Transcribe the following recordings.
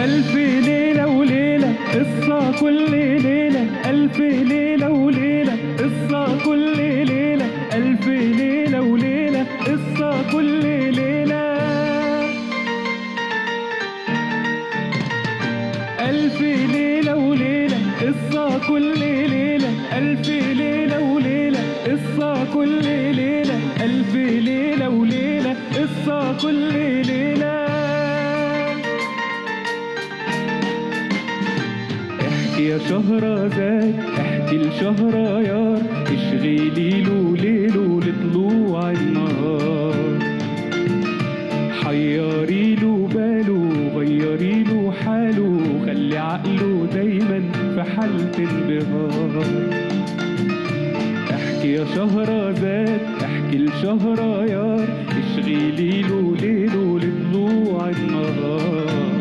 ألف ليلة وليلة قصة كل ليلة ألف ليلة وليلة قصة كل ليلة ألف ليلة وليلة قصة كل ليلة ألف ليلة وليلة قصة كل ليلة ألف ليلة وليلة قصة كل ليلة ألف ليلة وليلة قصة كل ليلة احكي يا شهرزاد احكي لشهريار اشغلي له ليله لطلوع النهار حيري له باله غيري له حاله خلي عقله دايما في حالة انبهار احكي يا شهرزاد احكي لشهريار اشغلي له ليله لطلوع النهار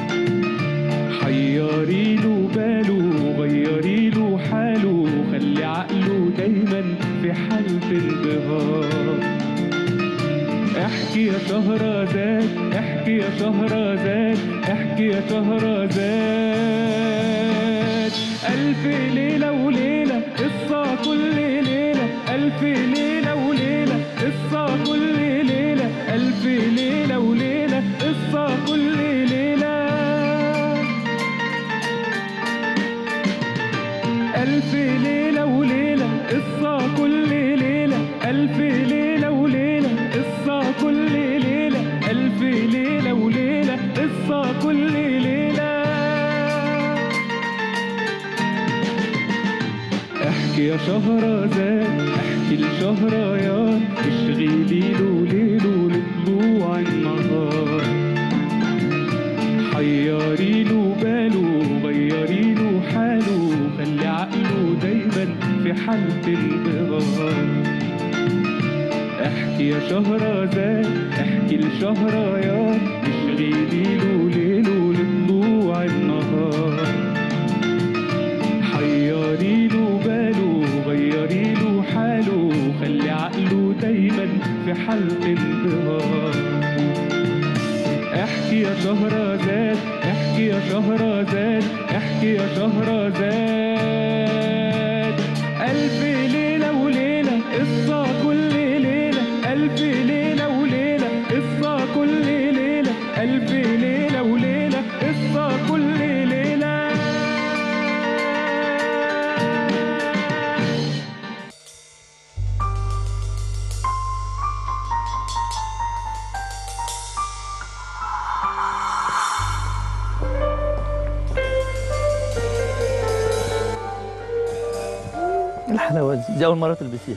حيري له باله غيري له حاله خلي عقله دايما في حالة انبهار احكي يا شهرزاد احكي يا شهرزاد احكي يا شهرزاد ألف ليلة وليلة قصة كل ليلة ألف ليلة وليلة قصة كل ليلة ألف ليلة وليلة قصة كل ليلة ألف ليلة وليلة قصة كل ليلة ألف ليلة وليلة قصة كل ليلة ألف ليلة وليلة قصة كل ليلة احكي يا شهرزاد احكي لشهريار اشغلي له ليله لطلوع النهار حيري له باله غيري له حاله خلي عقله دايما في حالة انبهار احكي يا شهرزاد احكي لشهريار اشغلي له ليله لطلوع النهار حيري له باله غيري له حاله خلي عقله دايما في حالة انبهار احكي يا شهرزاد احكي يا شهرزاد احكي يا شهرزاد ألف ليلة وليلة قصة كل ليلة ألف ليلة وليلة قصة كل ليلة ألف ليلة وليلة قصة كل ليلة الحلاوه دي دي اول مره تلبسيها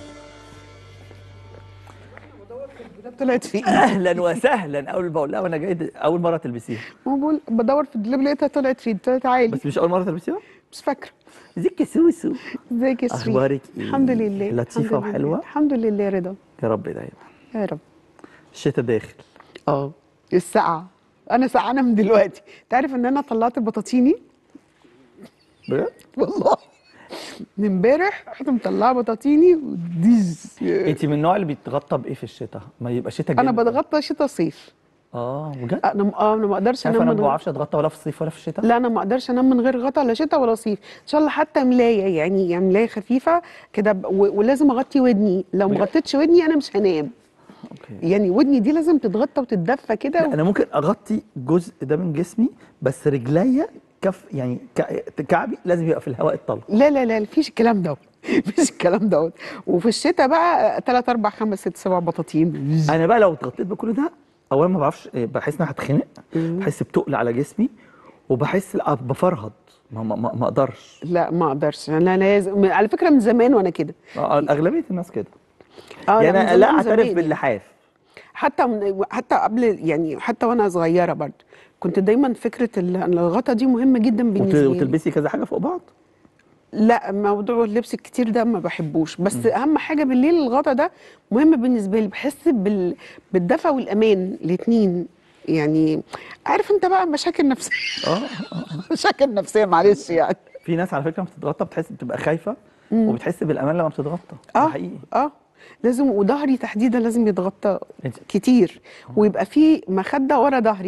طلعت في ايدي اهلا وسهلا اول بقول لها وانا جاي د- اول مره تلبسيها ما بقول بدور في الدولاب لقيتها طلعت في ايدي طلعت عالي بس مش اول مره تلبسيها مش فاكره ازيك يا سوسو ازيك يا شريف أخبارك إيه؟ الحمد لله لطيفة الحمد لله. وحلوة؟ الحمد لله رضا يا رب دايما يا رب الشتاء داخل اه السقعه انا سقعانه من دلوقتي انت عارف ان انا طلعت بطاطيني بجد والله من امبارح رحت مطلعه بطاطيني وديز انت من النوع اللي بيتغطى بايه في الشتاء ما يبقى شتاء انا جدا بتغطى شتاء صيف اه بجد انا م- اه انا ما اقدرش عارف انام انا من ما غير بعرفش اتغطى ولا في الصيف ولا في الشتاء لا انا ما اقدرش انام من غير غطا لا شتاء ولا صيف ان شاء الله حتى ملايه يعني يعني ملايه خفيفه كده ب- و- ولازم اغطي ودني لو ما بجد؟ غطيتش ودني انا مش هنام اوكي يعني ودني دي لازم تتغطى وتتدفى كده لا انا ممكن اغطي جزء ده من جسمي بس رجليا كف يعني ك- كعبي لازم يبقى في الهواء الطلق لا لا لا مفيش الكلام دوت مفيش الكلام دوت وفي الشتاء بقى 3 4 5 6 7 بطاطين انا بقى لو اتغطيت بكل ده اولا ما بعرفش إيه، بحس ان انا هتخنق بحس بتقل على جسمي وبحس لا، بفرهد ما ما ما ما اقدرش لا ما اقدرش انا لازم على فكره من زمان وانا كده آه، اغلبيه الناس كده اه يعني من انا زمان لا زمان اعترف يعني. باللحاف حتى من حتى قبل يعني حتى وانا صغيره برضه كنت دايما فكره ال- الغطا دي مهمه جدا وت- بالنسبه لي وتلبسي كذا حاجه فوق بعض لا موضوع اللبس الكتير ده ما بحبوش بس اهم حاجه بالليل الغطا ده مهم بالنسبه لي بحس بال... بالدفى والامان الاثنين يعني عارف انت بقى مشاكل نفسيه اه مشاكل نفسيه معلش يعني في ناس على فكره لما بتتغطى بتحس بتبقى خايفه وبتحس بالامان لما بتتغطى ده اه حقيقي اه لازم وظهري تحديدا لازم يتغطى انت- كتير ويبقى في مخده ورا ظهري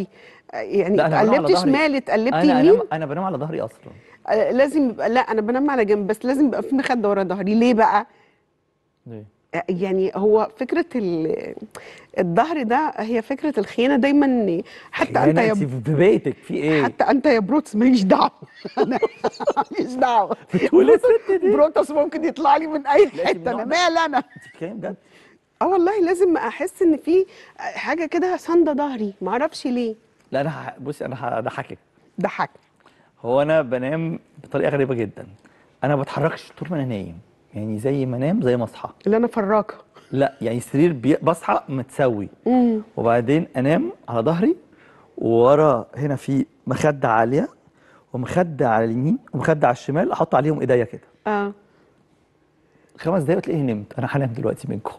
يعني لا، أنا بنام على قلبت ظهري. شمال اتقلبت انا يمين أنام انا بنام على ظهري اصلا آه، لازم يبقى لا انا بنام على جنب بس لازم يبقى في مخده ورا ظهري ليه بقى ليه؟ آه، يعني هو فكره ال- الظهر ده هي فكره الخيانه دايما إن حتى انت يا انت في بيتك في ايه؟ حتى انت يا بروتس ماليش دعوه انا ماليش دعوه بتقولي الست دي؟ بروتس ممكن يطلع لي من اي لازم حته انا نقعد. مال انا انت بتتكلمي بجد؟ اه والله لازم احس ان في حاجه كده سانده ظهري معرفش ليه لا انا ه- بصي انا هضحكك ضحك هو انا بنام بطريقه غريبه جدا انا ما بتحركش طول ما انا نايم يعني زي ما انام زي ما اصحى اللي انا فراكه لا يعني السرير بي... بصحى متسوي امم وبعدين انام على ظهري وورا هنا في مخده عاليه ومخده على اليمين ومخده على الشمال احط عليهم ايديا كده اه خمس دقايق وتلاقيني نمت انا هنام دلوقتي منكم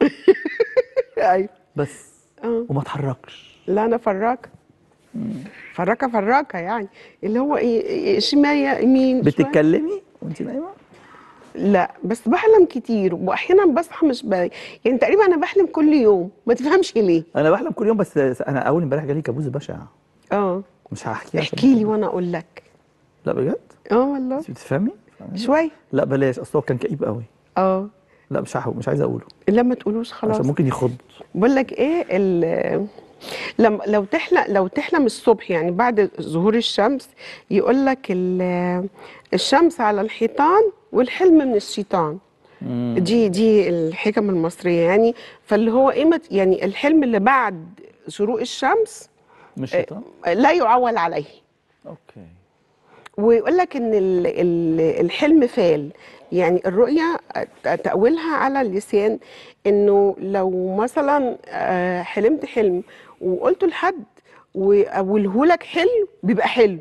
ايوه بس اه وما اتحركش لا انا فراكه فراكه فراكه يعني اللي هو ايه إيه، شمال يمين شوية. بتتكلمي وانت نايمه لا بس بحلم كتير واحيانا بصحى مش ب... يعني تقريبا انا بحلم كل يوم ما تفهمش ليه انا بحلم كل يوم بس انا اول امبارح جالي كابوس بشع اه مش هحكي عشان احكي لي وانا اقول لك لا بجد اه والله انت بتفهمي شويه لا بلاش اصل هو كان كئيب قوي اه لا مش هحو مش عايز اقوله لا ما تقولوش خلاص عشان ممكن يخض بقول لك ايه ال- لما لو تحلم لو تحلم الصبح يعني بعد ظهور الشمس يقول لك ال- الشمس على الحيطان والحلم من الشيطان دي دي الحكم المصريه يعني فاللي هو ايه مت- يعني الحلم اللي بعد شروق الشمس مش شيطان لا يعول عليه اوكي ويقول لك ان ال- ال- الحلم فال يعني الرؤيه تاويلها على اللسان انه لو مثلا آه، حلمت حلم وقلته لحد واقوله لك حلو بيبقى حلو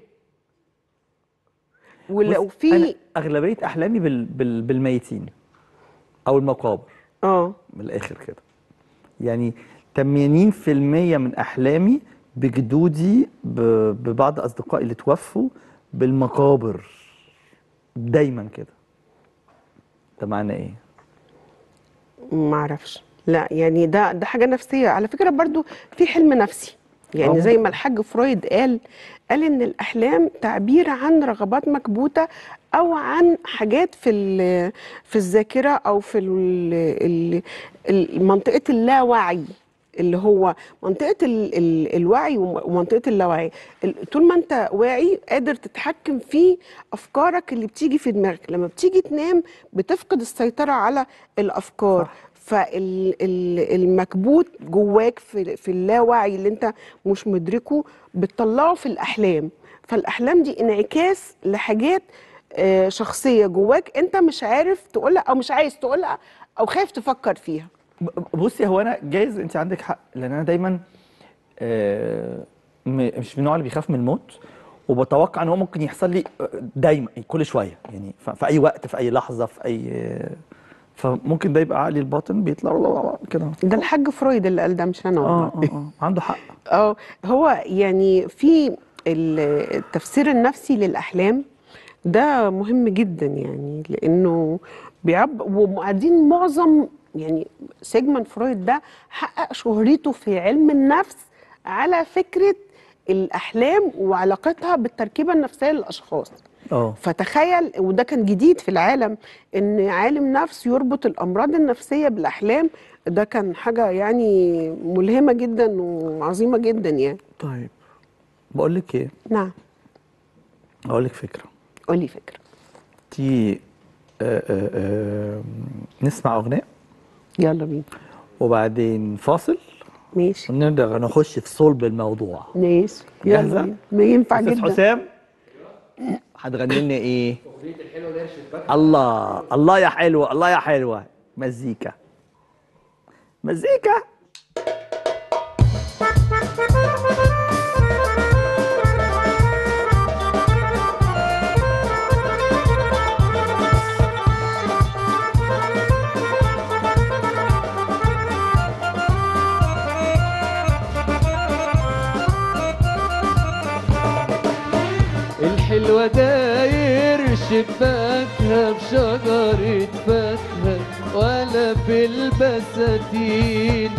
ولو بص، أنا في اغلبيه احلامي بال... بال... بالميتين او المقابر اه من الاخر كده يعني 80% من احلامي بجدودي ب... ببعض اصدقائي اللي توفوا بالمقابر دايما كده ده معناه ايه ما اعرفش لا يعني ده ده حاجه نفسيه على فكره برضو في حلم نفسي يعني آه. زي ما الحاج فرويد قال قال ان الاحلام تعبير عن رغبات مكبوته او عن حاجات في ال- في الذاكره او في ال- ال- ال- منطقه اللاوعي اللي هو منطقه ال ال الوعي وم- ومنطقه اللاوعي ال- طول ما انت واعي قادر تتحكم في افكارك اللي بتيجي في دماغك لما بتيجي تنام بتفقد السيطره على الافكار صح. فالمكبوت جواك في في اللاوعي اللي انت مش مدركه بتطلعه في الاحلام فالاحلام دي انعكاس لحاجات آه، شخصيه جواك انت مش عارف تقولها او مش عايز تقولها او خايف تفكر فيها ب- بصي هو انا جايز انت عندك حق لان انا دايما آه، م- مش من النوع اللي بيخاف من الموت وبتوقع ان هو ممكن يحصل لي آه، دايما كل شويه يعني ف- في اي وقت في اي لحظه في اي آه، فممكن ده يبقى عقلي الباطن بيطلع كده ده الحاج فرويد اللي قال ده مش انا اه والله اه اه عنده حق اه هو يعني في ال- التفسير النفسي للأحلام ده مهم جدا يعني لأنه بيعب وبعدين معظم يعني سيجموند فرويد ده حقق شهرته في علم النفس على فكرة الأحلام وعلاقتها بالتركيبة النفسية للأشخاص اه فتخيل وده كان جديد في العالم ان عالم نفس يربط الامراض النفسيه بالاحلام ده كان حاجه يعني ملهمه جدا وعظيمه جدا يعني طيب بقول لك ايه نعم اقول لك فكره قولي فكره تي آه آه آه نسمع اغنيه يلا بينا وبعدين فاصل ماشي ونرجع نخش في صلب الموضوع ماشي جاهزة؟ يلا بينا ما ينفع استاذ جدا حسام هتغني لنا ايه؟ الله الله يا حلوه الله يا حلوه مزيكا مزيكا الحلوة داير شباكها بشجرة فاكهة ولا بالبساتين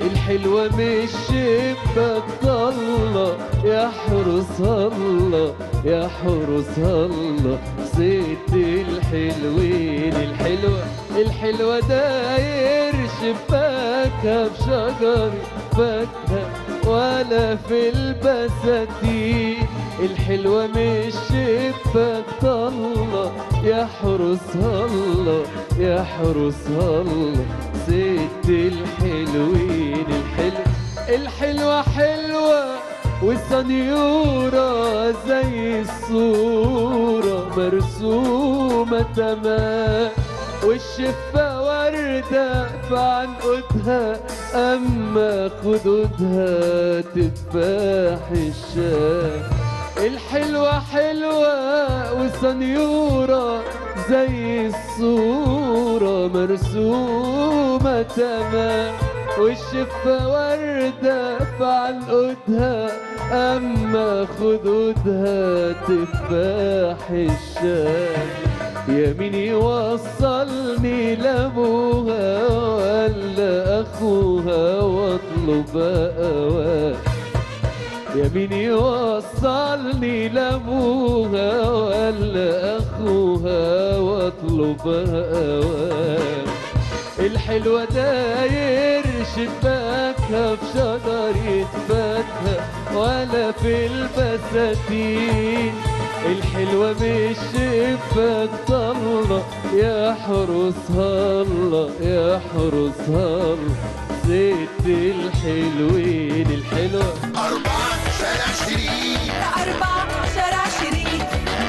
الحلوة مش شبك ضلة يحرسها الله يحرسها الله صيد الحلوين الحلوة الحلوة داير شباكها بشجر فاكهة ولا في البساتين الحلوة مش شباك ضلة يحرسها الله يحرسها الله ست الحلوين الحلو الحلوة حلوة والسنيورة زي الصورة مرسومة تمام والشفة وردة في عنقودها أما خدودها تفاح الشام الحلوة حلوة والسنيورة زي الصورة مرسومة تمام والشفة وردة في عنقودها أما خدودها تفاح الشام يمين يوصلني لأبوها ولا أخوها واطلب أواه يمين يوصلني لأبوها ولا أخوها واطلبها أوام الحلوة داير شباكها في شجر يتفاتها ولا في البساتين الحلوة مش شباك طلة يحرسها الله يحرسها الله ست الحلوين الحلوة أربعة شارع شريف أربعة شارع شريف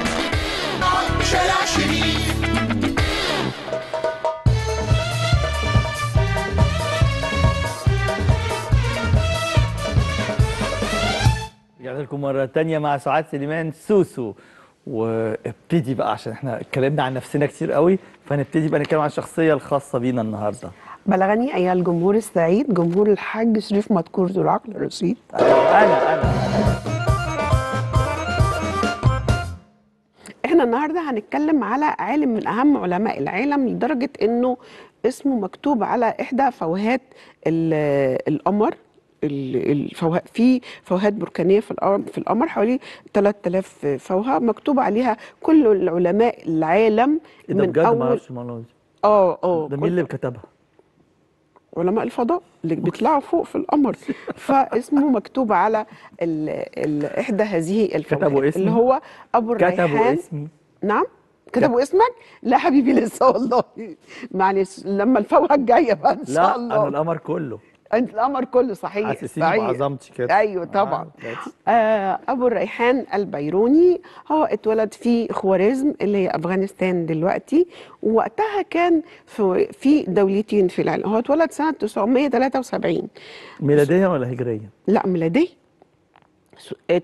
شارع شريف رجعت لكم مرة تانية مع سعاد سليمان سوسو وابتدي بقى عشان احنا اتكلمنا عن نفسنا كتير قوي فنبتدي بقى نتكلم عن الشخصية الخاصة بينا النهاردة بلغني ايها الجمهور السعيد جمهور الحاج شريف مذكور ذو العقل الرشيد أيوة، أنا أنا احنا النهارده هنتكلم على عالم من اهم علماء العالم لدرجه انه اسمه مكتوب على احدى فوهات ال- القمر ال- الفوه... في فوهات بركانيه في القمر في القمر حوالي 3000 فوهه مكتوب عليها كل العلماء العالم إيه ده من بجد ما اول اعرفش المعلومة دي اه اه ده كل- مين اللي كتبها؟ علماء الفضاء اللي بيطلعوا فوق في القمر فاسمه مكتوب على ال... ال... احدى هذه الفوهات كتبوا اسمه؟ اللي هو ابو كتبوا الريحان اسمي نعم كتبوا اسمك لا حبيبي لسه والله معلش لما الفوهه الجايه بقى ان شاء لا الله أنا القمر كله انت القمر كله صحيح حاسسيني صحيح. بعظمتي كده ايوه طبعا آه، ماشي. آه ابو الريحان البيروني هو اتولد في خوارزم اللي هي افغانستان دلوقتي ووقتها كان في في دولتين في العالم هو اتولد سنه 973 ميلادية ولا هجرية؟ لا ميلادي س- آه،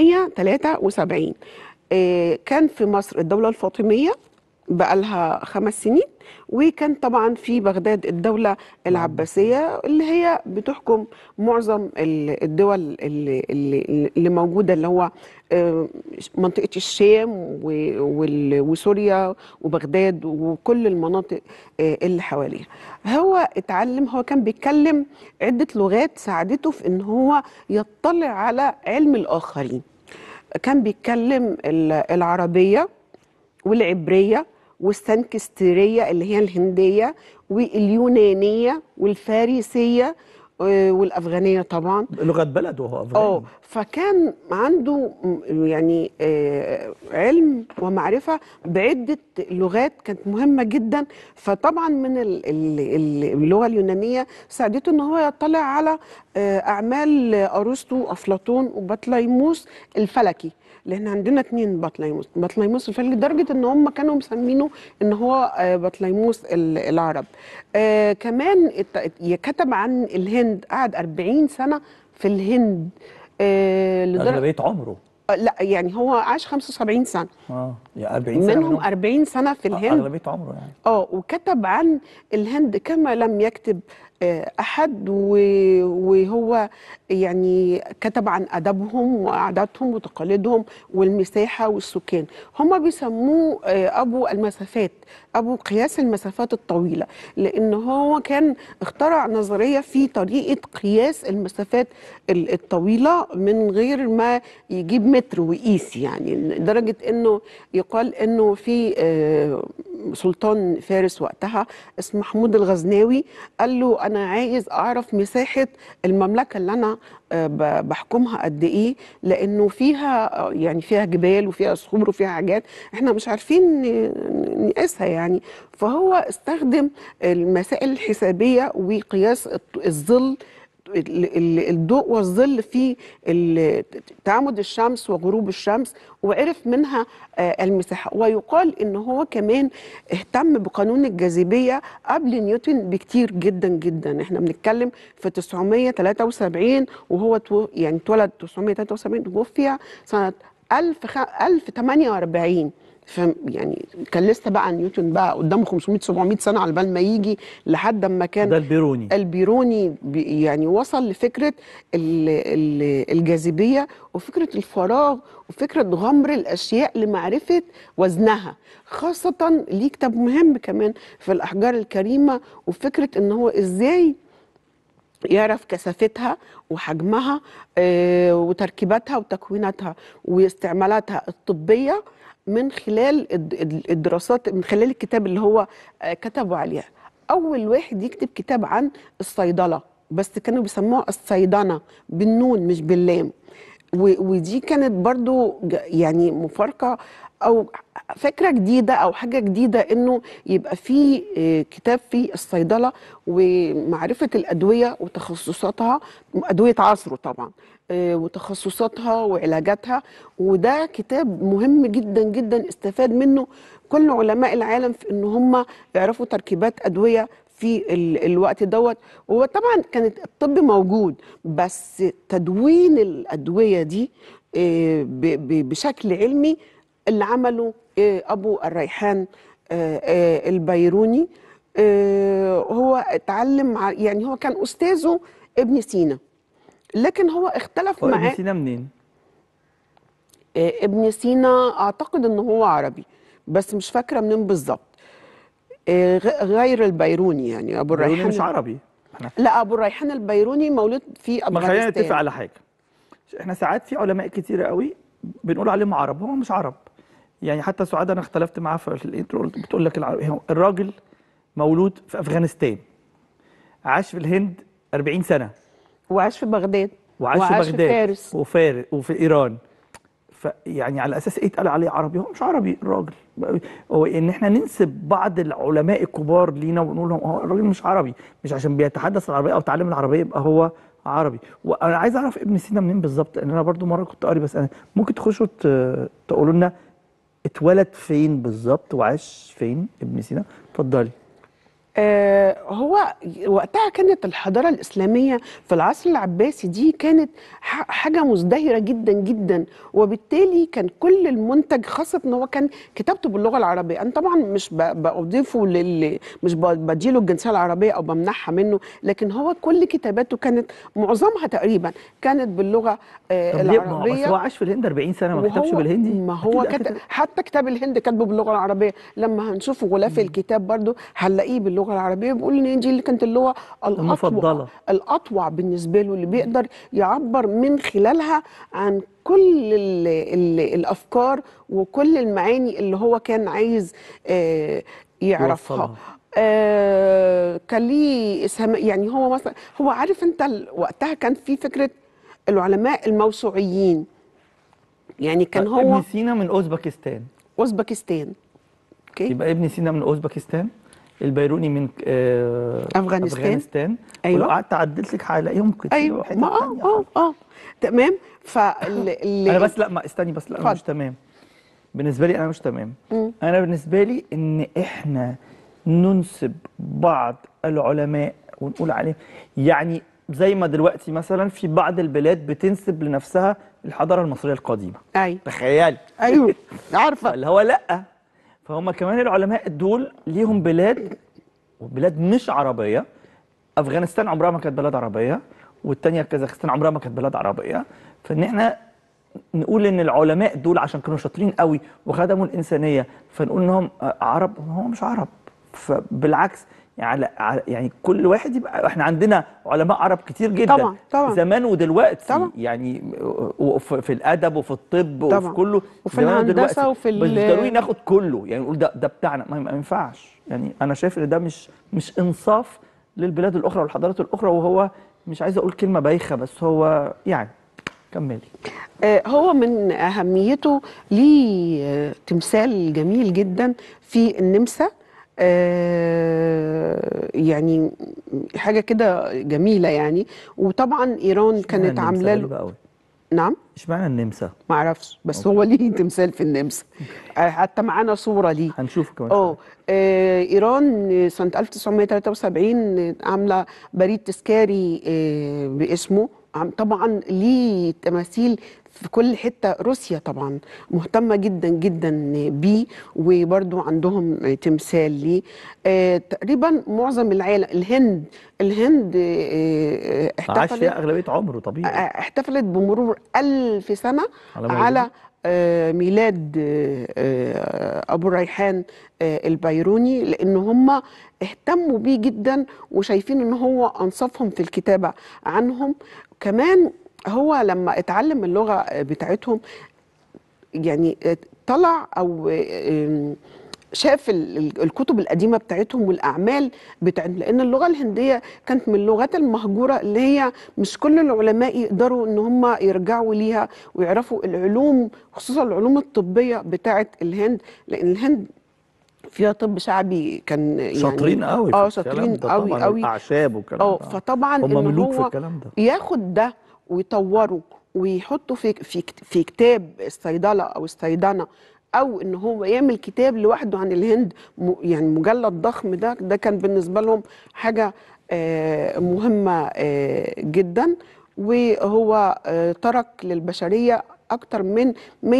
973 آه، كان في مصر الدولة الفاطمية بقى لها خمس سنين وكان طبعا في بغداد الدولة العباسية اللي هي بتحكم معظم ال- الدول اللي, اللي, اللي موجودة اللي هو آه، منطقة الشام و- وال- وسوريا وبغداد وكل المناطق آه، اللي حواليها هو اتعلم هو كان بيتكلم عدة لغات ساعدته في ان هو يطلع على علم الآخرين كان بيتكلم ال- العربية والعبرية والسنكستيرية اللي هي الهندية واليونانية والفارسية آه، والأفغانية طبعا لغة بلد وهو أفغاني اه فكان عنده م- يعني آه، علم ومعرفة بعدة لغات كانت مهمة جدا فطبعا من ال- ال- ال- اللغة اليونانية ساعدته ان هو يطلع على آه، أعمال أرسطو أفلاطون وبطليموس الفلكي لان عندنا اتنين بطليموس بطليموس الفلكي لدرجه ان هم كانوا مسمينه ان هو آه، بطليموس ال- العرب آه كمان ات- كتب عن الهند قعد 40 سنه في الهند آه لدرجه أغلبية عمره آه، لا يعني هو عاش 75 سنه اه يعني 40 سنة منهم 40 سنه في آه، الهند أغلبية عمره يعني اه وكتب عن الهند كما لم يكتب آه، أحد و- وهو يعني كتب عن أدبهم وعاداتهم وتقاليدهم والمساحة والسكان هم بيسموه آه، أبو المسافات أبو قياس المسافات الطويلة لأن هو كان اخترع نظرية في طريقة قياس المسافات ال- الطويلة من غير ما يجيب متر ويقيس يعني لدرجة أنه يقال أنه في آه، سلطان فارس وقتها اسمه محمود الغزناوي قال له انا عايز اعرف مساحه المملكه اللي انا آه، ب- بحكمها قد ايه لانه فيها آه، يعني فيها جبال وفيها صخور وفيها حاجات احنا مش عارفين ن- نقيسها يعني فهو استخدم المسائل الحسابيه وقياس الط- الظل ال- ال- الضوء والظل في ال- تعامد الشمس وغروب الشمس وعرف منها آه، المساحة ويقال ان هو كمان اهتم بقانون الجاذبية قبل نيوتن بكتير جدا جدا احنا بنتكلم في 973 وهو تو يعني اتولد 973 توفي سنة 1000 خ- 1048 فاهم يعني كان لسه بقى نيوتن بقى قدامه 500 700 سنه على بال ما يجي لحد ما كان ده البيروني البيروني بي- يعني وصل لفكره ال- ال- الجاذبيه وفكره الفراغ وفكره غمر الاشياء لمعرفه وزنها خاصه ليه كتاب مهم كمان في الاحجار الكريمه وفكره ان هو ازاي يعرف كثافتها وحجمها آه، وتركيباتها وتكويناتها واستعمالاتها الطبيه من خلال الد- الد- الدراسات من خلال الكتاب اللي هو آه، كتبه عليها اول واحد يكتب كتاب عن الصيدله بس كانوا بيسموها الصيدنه بالنون مش باللام و- ودي كانت برضو ج- يعني مفارقه او فكره جديده او حاجه جديده انه يبقى في آه، كتاب في الصيدله ومعرفه الادويه وتخصصاتها ادويه عصره طبعا آه، وتخصصاتها وعلاجاتها وده كتاب مهم جدا جدا استفاد منه كل علماء العالم في ان هم يعرفوا تركيبات ادويه في ال- الوقت دوت وطبعا كانت الطب موجود بس تدوين الادويه دي آه، ب- ب- بشكل علمي اللي عمله آه، ابو الريحان آه، آه، البيروني آه، هو اتعلم ع- يعني هو كان استاذه ابن سينا لكن هو اختلف هو ابن معاه سينا منين؟ آه، ابن سينا اعتقد ان هو عربي بس مش فاكره منين بالظبط آه، غ- غير البيروني يعني ابو البيروني الريحان مش عربي احنا لا ابو الريحان البيروني مولود في ما خلينا افغانستان نتفق على حاجه احنا ساعات في علماء كتيره قوي بنقول عليهم عرب هم مش عرب يعني حتى سعاد انا اختلفت معاها في الانترو قلت- بتقول لك العرب هو الراجل مولود في افغانستان عاش في الهند 40 سنه وعاش في بغداد وعاش, وعاش في في بغداد فارس. وفارس وفي ايران فيعني على اساس ايه اتقال عليه عربي هو مش عربي الراجل هو ان احنا ننسب بعض العلماء الكبار لينا ونقول لهم هو الراجل مش عربي مش عشان بيتحدث العربيه او تعلم العربيه يبقى هو عربي وانا عايز اعرف ابن سينا منين بالظبط لان انا برضو مره كنت قاري بس انا ممكن تخشوا ت- تقولوا لنا اتولد فين بالظبط وعاش فين ابن سينا اتفضلي آه هو وقتها كانت الحضارة الإسلامية في العصر العباسي دي كانت ح- حاجة مزدهرة جدا جدا وبالتالي كان كل المنتج خاصة ان هو كان كتابته باللغة العربية أنا طبعا مش ب- بضيفه لل مش ب- بديله الجنسية العربية أو بمنحها منه لكن هو كل كتاباته كانت معظمها تقريبا كانت باللغة آه طب ليه ما هو بس العربية هو عاش في الهند 40 سنه ما كتبش وهو- بالهندي ما هو أكيد كتب حتى كتاب الهند كاتبه باللغه العربيه لما هنشوف غلاف الكتاب برضو هنلاقيه باللغه العربيه بيقول ان دي اللي كانت اللغه الاطوع المفضلة. الاطوع بالنسبه له اللي بيقدر يعبر من خلالها عن كل ال ال الافكار وكل المعاني اللي هو كان عايز آه يعرفها يوصلها. آه كان ليه اسهام يعني هو مثلا هو عارف انت ال- وقتها كان في فكره العلماء الموسوعيين يعني كان هو ابن سينا من اوزبكستان اوزبكستان اوكي يبقى ابن سينا من اوزبكستان البيروني من آه أفغانستان. افغانستان أيوة. ولو قعدت اعدلت لك هلاقيهم كتير ايوه وحتت ما اه تانية. اه اه تمام فال ال- انا بس لا ما استني بس لا انا اتفضل. مش تمام بالنسبه لي انا مش تمام انا بالنسبه لي ان احنا ننسب بعض العلماء ونقول عليهم يعني زي ما دلوقتي مثلا في بعض البلاد بتنسب لنفسها الحضاره المصريه القديمه ايوه تخيلي ايوه عارفه اللي هو لا فهم كمان العلماء دول ليهم بلاد وبلاد مش عربيه افغانستان عمرها ما كانت بلد عربيه والتانيه كازاخستان عمرها ما كانت بلد عربيه فان احنا نقول ان العلماء دول عشان كانوا شاطرين قوي وخدموا الانسانيه فنقول انهم آه، عرب هم مش عرب فبالعكس يعني على- يعني كل واحد يبقى احنا عندنا علماء عرب كتير جدا طبعاً، طبعاً. زمان ودلوقتي طبعاً. يعني وفي في الادب وفي الطب وفي طبعاً. كله وفي زمان الهندسة ودلوقتي. وفي ال- بس مش ضروري ناخد كله يعني نقول ده ده بتاعنا ما ما ينفعش يعني انا شايف ان ده مش مش انصاف للبلاد الاخرى والحضارات الاخرى وهو مش عايز اقول كلمه بايخه بس هو يعني كملي آه، هو من اهميته ليه آه، تمثال جميل جدا في النمسا آه، يعني حاجه كده جميله يعني وطبعا ايران كانت عامله له قوي نعم اشمعنى النمسا ما اعرفش بس هو ليه تمثال في النمسا آه، حتى معانا صوره ليه هنشوف كمان اه شوية. آه، ايران سنه 1973 عامله بريد تذكاري آه، باسمه عم- طبعا ليه تماثيل في كل حته روسيا طبعا مهتمه جدا جدا بيه وبرضو عندهم تمثال ليه آه، تقريبا معظم العالم الهند الهند آه، آه، عاش احتفلت فيها اغلبيه عمره طبيعي احتفلت بمرور ألف سنة على على, مولده. على آه، ميلاد آه، آه، أبو الريحان آه، البيروني لأن هم اهتموا بيه جدا وشايفين أن هو أنصفهم في الكتابة عنهم كمان هو لما اتعلم اللغة بتاعتهم يعني طلع او آم، شاف ال- ال- الكتب القديمه بتاعتهم والاعمال بتاعتهم لان اللغه الهنديه كانت من اللغات المهجوره اللي هي مش كل العلماء يقدروا ان هم يرجعوا ليها ويعرفوا العلوم خصوصا العلوم الطبيه بتاعت الهند لان الهند فيها طب شعبي كان يعني شاطرين قوي في اه الكلام شاطرين ده قوي طبعاً، قوي الاعشاب والكلام اه ده. فطبعا هم إن ملوك في هو الكلام ده ياخد ده ويطوره ويحطه في في في كتاب الصيدله او الصيدنه او ان هو يعمل كتاب لوحده عن الهند م- يعني مجلد ضخم ده ده كان بالنسبه لهم حاجه آه، مهمه آه، جدا وهو آه، ترك للبشريه اكتر من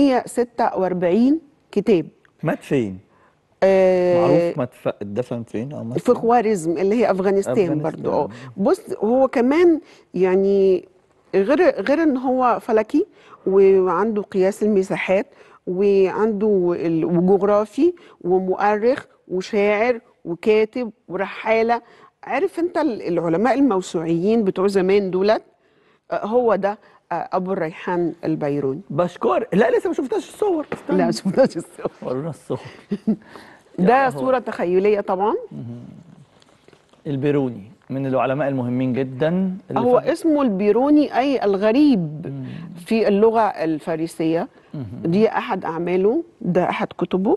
146 كتاب مات فين؟ آه، معروف مات ف- اتدفن فين او مات في فين؟ خوارزم اللي هي افغانستان, أفغانستان. برضو اه بص هو كمان يعني غير غير ان هو فلكي وعنده قياس المساحات وعنده ال- وجغرافي ومؤرخ وشاعر وكاتب ورحاله عارف انت ال- العلماء الموسوعيين بتوع زمان دولت آه، هو ده آه، ابو الريحان البيروني بشكر لا لسه ما شفتهاش الصور استنى. لا شفناش الصور ورونا الصور ده هو- صوره تخيليه طبعا البيروني من العلماء المهمين جدا اللي هو ف- اسمه البيروني أي الغريب في اللغة الفارسية دي أحد أعماله ده أحد كتبه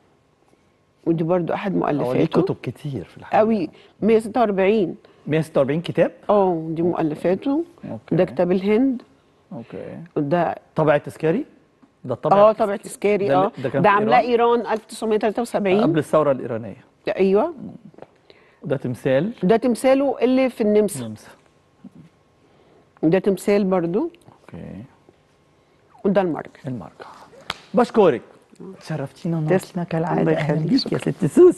ودي برضو أحد هو ليه مؤلفاته كتب كتير في الحقيقه قوي 146 146 كتاب اه دي مؤلفاته أوكي. ده كتاب الهند اوكي ده طبع التذكاري ده الطبع اه التذكاري. طبع تذكاري ده, اه ده كان ده في عاملاه إيران ايران 1973 قبل الثوره الايرانيه ايوه ده تمثال ده تمثاله اللي في النمسا نمسا ده تمثال برضو اوكي وده المرجع الماركه بشكرك شرفتينا تسلم. ونورتينا كالعاده الله اهلا يخليك، بيك يا شكراً. ست سوس